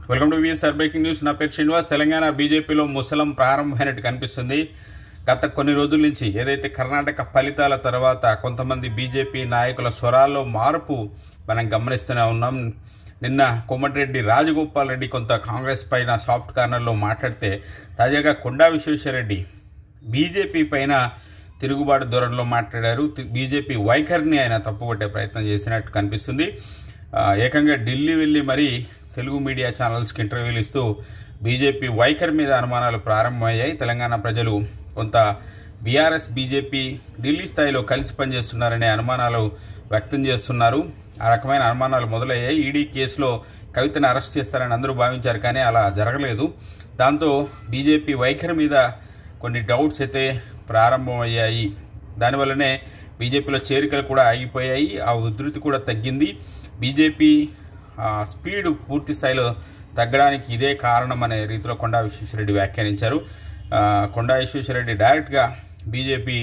Welcome to VSR breaking news నా పేరు శ్రీనివాస్ తెలంగాణ బీజేపీలో ముసలం ప్రారంభమైనట్టు కనిపిస్తుంది గత కొన్ని రోజుల నుంచి ఏదైతే కర్ణాటక ఫలితాల తర్వాత కొంతమంది బీజేపీ నాయకుల స్వరాల్లో మార్పు మనం గమనిస్తూనే ఉన్నాం నిన్న కోమటిరెడ్డి రాజగోపాల్ రెడ్డి కొంత కాంగ్రెస్ పైన సాఫ్ట్ కార్నర్లో మాట్లాడితే తాజాగా కొండా విశ్వేశ్వరరెడ్డి బీజేపీ పైన తిరుగుబాటు ధోరణిలో మాట్లాడారు తి- బీజేపీ వైఖరిని ఆయన తప్పుపట్టే ప్రయత్నం చేసినట్టు కనిపిస్తుంది ఆ, ఏకంగా ఢిల్లీ వెళ్ళి మరీ తెలుగు మీడియా ఛానల్స్కి ఇంటర్వ్యూలు ఇస్తూ బీజేపీ వైఖరి మీద అనుమానాలు ప్రారంభమయ్యాయి తెలంగాణ ప్రజలు కొంత బీఆర్ఎస్ బీజేపీ ఢిల్లీ స్థాయిలో కలిసి పనిచేస్తున్నారనే అనుమానాలు వ్యక్తం చేస్తున్నారు ఆ రకమైన అనుమానాలు మొదలయ్యాయి ఈడీ కేసులో కవితను అరెస్ట్ చేస్తారని అందరూ భావించారు కానీ అలా జరగలేదు దాంతో బీజేపీ వైఖరి మీద కొన్ని డౌట్స్ అయితే ప్రారంభమయ్యాయి దానివల్లనే బీజేపీలో చేరికలు కూడా ఆగిపోయాయి ఆ ఉధృతి కూడా తగ్గింది బీజేపీ ఆ, స్పీడ్ పూర్తి స్థాయిలో తగ్గడానికి ఇదే కారణం అనే రీతిలో కొండా విశ్వేశ్వరరెడ్డి వ్యాఖ్యానించారు ఆ, కొండా విశ్వేశ్వరరెడ్డి డైరెక్ట్గా బీజేపీ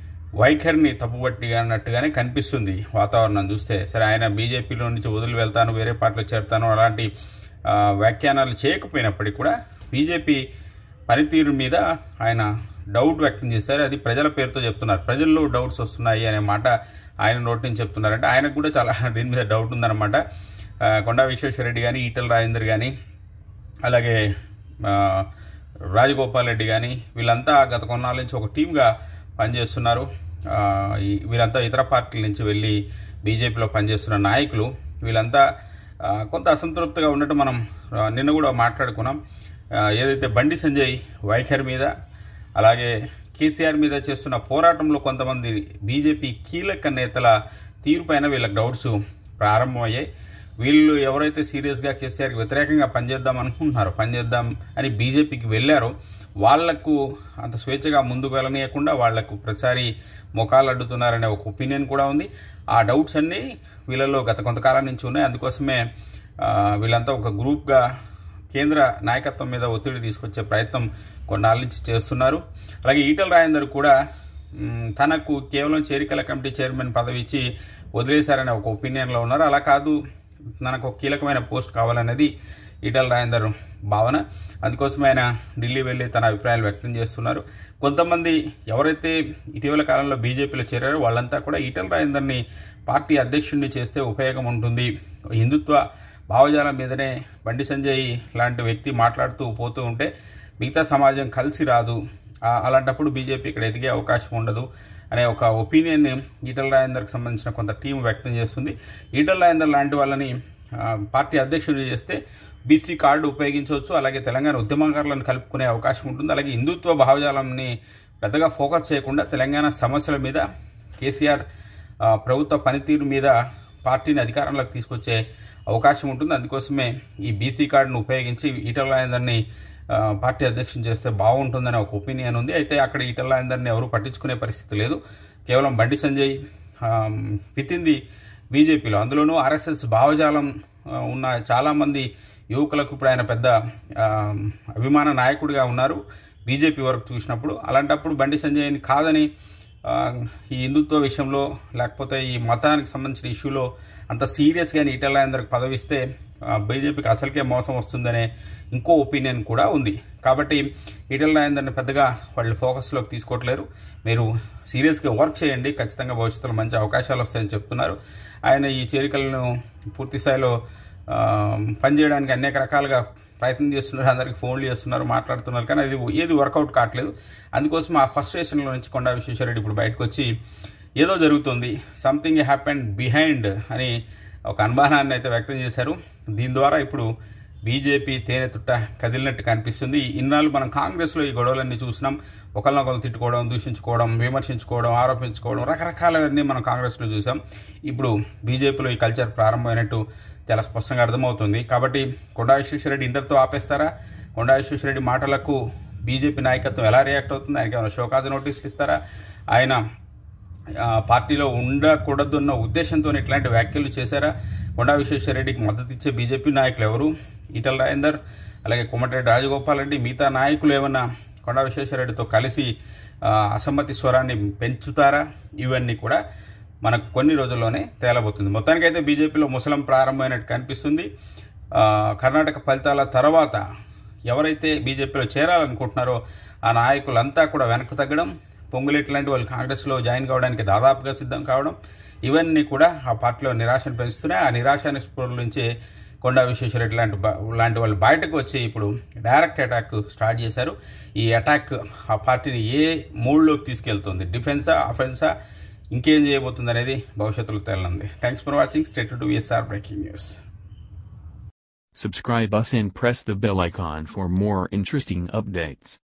వైఖరిని తప్పుపట్టి అన్నట్టుగానే కనిపిస్తుంది వాతావరణం చూస్తే సరే ఆయన బీజేపీలో నుంచి వదిలి వెళ్తాను వేరే పార్టీలో చేరుతాను అలాంటి ఆ, వ్యాఖ్యానాలు చేయకపోయినప్పటికీ కూడా బీజేపీ పనితీరు మీద ఆయన డౌట్ వ్యక్తం చేశారు అది ప్రజల పేరుతో చెప్తున్నారు ప్రజల్లో డౌట్స్ వస్తున్నాయి అనే మాట ఆయన నోటి నుంచి చెప్తున్నారంటే ఆయనకు కూడా చాలా దీని మీద డౌట్ ఉందన్నమాట ఆ, కొండా విశ్వేశ్వరరెడ్డి కానీ ఈటల రాజేందర్ కానీ అలాగే ఆ, రాజగోపాల్ రెడ్డి కానీ వీళ్ళంతా గత కొన్నాళ్ళ నుంచి ఒక టీమ్గా పనిచేస్తున్నారు ఆ, ఈ- వీళ్ళంతా ఇతర పార్టీల నుంచి వెళ్ళి బీజేపీలో పనిచేస్తున్న నాయకులు వీళ్ళంతా ఆ, కొంత అసంతృప్తిగా ఉండటం మనం ఆ, నిన్న కూడా మాట్లాడుకున్నాం ఆ, ఏదైతే బండి సంజయ్ వైఖరి మీద అలాగే కేసీఆర్ మీద చేస్తున్న పోరాటంలో కొంతమంది బీజేపీ కీలక నేతల తీరుపైన వీళ్ళకి డౌట్స్ ప్రారంభమయ్యాయి వీళ్ళు ఎవరైతే సీరియస్గా కేసీఆర్కి వ్యతిరేకంగా పనిచేద్దాం అనుకుంటున్నారో పనిచేద్దాం అని బీజేపీకి వెళ్ళారో వాళ్లకు అంత స్వేచ్ఛగా ముందుకు వెళ్ళనీయకుండా వాళ్లకు ప్రతిసారి ముఖాలు అడ్డుతున్నారనే ఒక ఒపీనియన్ కూడా ఉంది ఆ డౌట్స్ అన్నీ వీళ్ళలో గత కొంతకాలం నుంచి ఉన్నాయి అందుకోసమే ఆ, వీళ్ళంతా ఒక గ్రూప్గా కేంద్ర నాయకత్వం మీద ఒత్తిడి తీసుకొచ్చే ప్రయత్నం కొన్నాళ్ళ నుంచి చేస్తున్నారు అలాగే ఈటల రాజేందర్ కూడా మ్, తనకు కేవలం చేరికల కమిటీ చైర్మన్ పదవి ఇచ్చి వదిలేశారనే ఒక ఒపీనియన్లో ఉన్నారు అలా కాదు తనకు ఒక కీలకమైన పోస్ట్ కావాలనేది ఈటల రాజేందర్ భావన అందుకోసమే ఆయన ఢిల్లీ వెళ్ళి తన అభిప్రాయాలు వ్యక్తం చేస్తున్నారు కొంతమంది ఎవరైతే ఇటీవల కాలంలో బీజేపీలో చేరారో వాళ్ళంతా కూడా ఈటల రాజేందర్ని పార్టీ అధ్యక్షుడిని చేస్తే ఉపయోగం ఉంటుంది హిందుత్వ భావజాలం మీదనే బండి సంజయ్ లాంటి వ్యక్తి మాట్లాడుతూ పోతూ ఉంటే మిగతా సమాజం కలిసి రాదు ఆ- అలాంటప్పుడు బీజేపీ ఇక్కడ ఎదిగే అవకాశం ఉండదు అనే ఒక ఒపీనియన్ని ఈటల రాజేందర్కి సంబంధించిన కొంత టీం వ్యక్తం చేస్తుంది ఈటల రాజేందర్ లాంటి వాళ్ళని ఆ, పార్టీ అధ్యక్షుడు చేస్తే బీసీ కార్డు ఉపయోగించవచ్చు అలాగే తెలంగాణ ఉద్యమకారులను కలుపుకునే అవకాశం ఉంటుంది అలాగే హిందుత్వ భావజాలంని పెద్దగా ఫోకస్ చేయకుండా తెలంగాణ సమస్యల మీద కేసీఆర్ ఆ, ప్రభుత్వ పనితీరు మీద పార్టీని అధికారంలోకి తీసుకొచ్చే అవకాశం ఉంటుంది అందుకోసమే ఈ బీసీ కార్డును ఉపయోగించి ఈటల రాజేందర్ని ఆ, పార్టీ అధ్యక్షుని చేస్తే బాగుంటుందనే ఒక ఒపీనియన్ ఉంది అయితే అక్కడ ఈటల రాజేందర్ని ఎవరు పట్టించుకునే పరిస్థితి లేదు కేవలం బండి సంజయ్ వితింది బీజేపీలో అందులోనూ ఆర్ఎస్ఎస్ భావజాలం ఆ, ఉన్న చాలామంది యువకులకు ఇప్పుడు ఆయన పెద్ద ఆ, అభిమాన నాయకుడిగా ఉన్నారు బీజేపీ వరకు చూసినప్పుడు అలాంటప్పుడు బండి సంజయ్ని కాదని ఆ, ఈ హిందుత్వ విషయంలో లేకపోతే ఈ మతానికి సంబంధించిన ఇష్యూలో అంత సీరియస్గా ఈటల రాజేందర్కి పదవిస్తే ఆ, బీజేపీకి అసలుకే మోసం వస్తుందనే ఇంకో ఒపీనియన్ కూడా ఉంది కాబట్టి ఈటల రాజేందర్ని పెద్దగా వాళ్ళు ఫోకస్లోకి తీసుకోవట్లేరు మీరు సీరియస్గా వర్క్ చేయండి ఖచ్చితంగా భవిష్యత్తులో మంచి అవకాశాలు వస్తాయని చెప్తున్నారు ఆయన ఈ చేరికలను పూర్తి స్థాయిలో ఆ, పనిచేయడానికి అనేక రకాలుగా ప్రయత్నం చేస్తున్నారు అందరికి ఫోన్లు చేస్తున్నారు మాట్లాడుతున్నారు కానీ అది ఏది వర్కౌట్ కావట్లేదు అందుకోసం ఆ ఫస్ట్రేషన్లో నుంచి కొండా విశ్వేశ్వరరెడ్డి ఇప్పుడు బయటకు వచ్చి ఏదో జరుగుతుంది సంథింగ్ హ్యాపెండ్ బిహైండ్ అని ఒక అనుమానాన్ని అయితే వ్యక్తం చేశారు దీని ద్వారా ఇప్పుడు బీజేపీ తేనె తుట్ట కదిలినట్టు కనిపిస్తుంది ఇన్నాళ్ళు మనం కాంగ్రెస్లో ఈ గొడవలన్నీ చూసినాం ఒకరినొకరు తిట్టుకోవడం దూషించుకోవడం విమర్శించుకోవడం ఆరోపించుకోవడం రకరకాలవన్నీ మనం కాంగ్రెస్లో చూసాం ఇప్పుడు బీజేపీలో ఈ కల్చర్ ప్రారంభమైనట్టు చాలా స్పష్టంగా అర్థమవుతుంది కాబట్టి కొండా విశ్వేశ్వరరెడ్డి ఇందరితో ఆపేస్తారా కొండా విశ్వేశ్వరరెడ్డి మాటలకు బీజేపీ నాయకత్వం ఎలా రియాక్ట్ అవుతుంది ఆయనకి ఏమైనా షోకాజ్ నోటీసులు ఇస్తారా ఆయన ఆ, పార్టీలో ఉండకూడదన్న ఉద్దేశంతో ఇట్లాంటి వ్యాఖ్యలు చేశారా కొండా విశ్వేశ్వరరెడ్డికి మద్దతు ఇచ్చే బీజేపీ నాయకులు ఎవరు ఈటల రాజేందర్ అలాగే కోమటిరెడ్డి రాజగోపాల్ రెడ్డి మిగతా నాయకులు ఏమన్నా కొండా విశ్వేశ్వరరెడ్డితో కలిసి ఆ, అసమ్మతి స్వరాన్ని పెంచుతారా ఇవన్నీ కూడా మనకు కొన్ని రోజుల్లోనే తేలబోతుంది మొత్తానికైతే బీజేపీలో ముసలం ప్రారంభమైనట్టు కనిపిస్తుంది ఆ, కర్ణాటక ఫలితాల తర్వాత ఎవరైతే బీజేపీలో చేరాలనుకుంటున్నారో ఆ నాయకులంతా కూడా వెనక్కు తగ్గడం పొంగులేటి లాంటి వాళ్ళు కాంగ్రెస్లో జాయిన్ కావడానికి దాదాపుగా సిద్ధం కావడం ఇవన్నీ కూడా ఆ పార్టీలో నిరాశను పెంచుతున్నాయి ఆ నిరాశ నిస్పృహల నుంచి కొండా విశ్వేశ్వరరెడ్డి లాంటి బ- లాంటి వాళ్ళు బయటకు వచ్చి ఇప్పుడు డైరెక్ట్ అటాక్ స్టార్ట్ చేశారు ఈ అటాక్ ఆ పార్టీని ఏ మూడ్లోకి తీసుకెళ్తుంది డిఫెన్సా అఫెన్సా ఇంకేం చేయబోతుంది అనేది భవిష్యత్తులో తేలనుంది thanks for watching stay tuned to VSR breaking news Subscribe us and press the bell icon for more interesting updates.